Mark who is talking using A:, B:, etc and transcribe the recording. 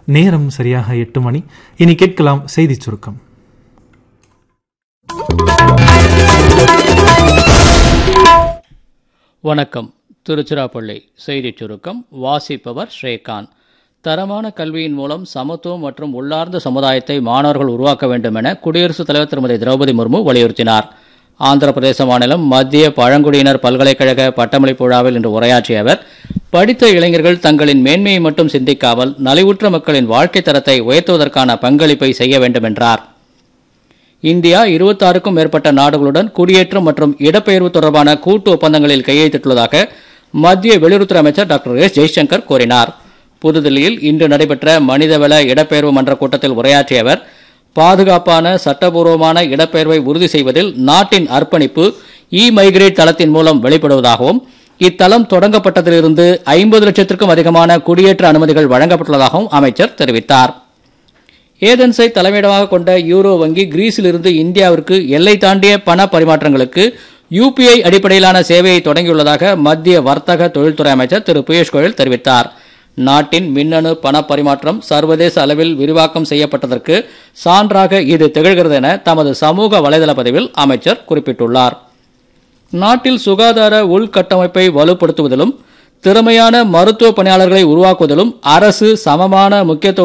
A: நேரம் சரியாக எட்டு மணி இனி கேட்கலாம் செய்திச் சுருக்கம்
B: வணக்கம் திருச்சிராப்பள்ளி செய்திச் சுருக்கம் வாசிப்பவர் ஸ்ரீகாந்த் தரமான கல்வியின் மூலம் சமத்துவம் மற்றும் உள்ளார்ந்த சமுதாயத்தை மாணவர்கள் உருவாக்க வேண்டும் என குடியரசுத் தலைவர் திருமதி திரௌபதி முர்மு வலியுறுத்தினார் ஆந்திர பிரதேச மாநிலம் மத்திய பழங்குடியினர் பல்கலைக்கழக பட்டமளிப்பு விழாவில் இன்று உரையாற்றிய அவர் படித்த இளைஞர்கள் தங்களின் மேன்மையை மட்டும் சிந்திக்காமல் நலிவுற்ற மக்களின் வாழ்க்கை தரத்தை உயர்த்துவதற்கான பங்களிப்பை செய்ய வேண்டும் என்றார் இந்தியா இருபத்தாறுக்கும் மேற்பட்ட நாடுகளுடன் குடியேற்றம் மற்றும் இடப்பெயர்வு தொடர்பான கூட்டு ஒப்பந்தங்களில் கையெழுத்திட்டுள்ளதாக மத்திய வெளியுறவுத்துறை அமைச்சர் டாக்டர் எஸ் ஜெய்சங்கர் கூறினார் புதுதில்லியில் இன்று நடைபெற்ற மனிதவள இடப்பெயர்வு மன்ற கூட்டத்தில் உரையாற்றிய அவர் பாதுகாப்பான சட்டபூர்வமான இடப்பெயர்வை உறுதி செய்வதில் நாட்டின் அர்ப்பணிப்பு இ மைக்ரேட் தளத்தின் மூலம் வெளிப்படுவதாகவும் இத்தளம் தொடங்கப்பட்டதிலிருந்து ஐம்பது லட்சத்திற்கும் அதிகமான குடியேற்ற அனுமதிகள் வழங்கப்பட்டுள்ளதாகவும் அமைச்சர் தெரிவித்தார் ஏதென்ஸை தலைமையிடமாக கொண்ட யூரோ வங்கி கிரீஸிலிருந்து இந்தியாவிற்கு எல்லை தாண்டிய பண பரிமாற்றங்களுக்கு யூபிஐ அடிப்படையிலான சேவையை தொடங்கியுள்ளதாக மத்திய வர்த்தக தொழில்துறை அமைச்சர் திரு பியூஷ் கோயல் தெரிவித்தார் நாட்டின் மின்னணு பண பரிமாற்றம் சர்வதேச அளவில் விரிவாக்கம் செய்யப்பட்டதற்கு சான்றாக இது திகழ்கிறது என தமது சமூக வலைதள பதிவில் அமைச்சர் குறிப்பிட்டுள்ளார் நாட்டில் சுகாதார உள்கட்டமைப்பை வலுப்படுத்துவதிலும் திறமையான மருத்துவ பணியாளர்களை உருவாக்குவதிலும் அரசு சமமான முக்கியத்துவம்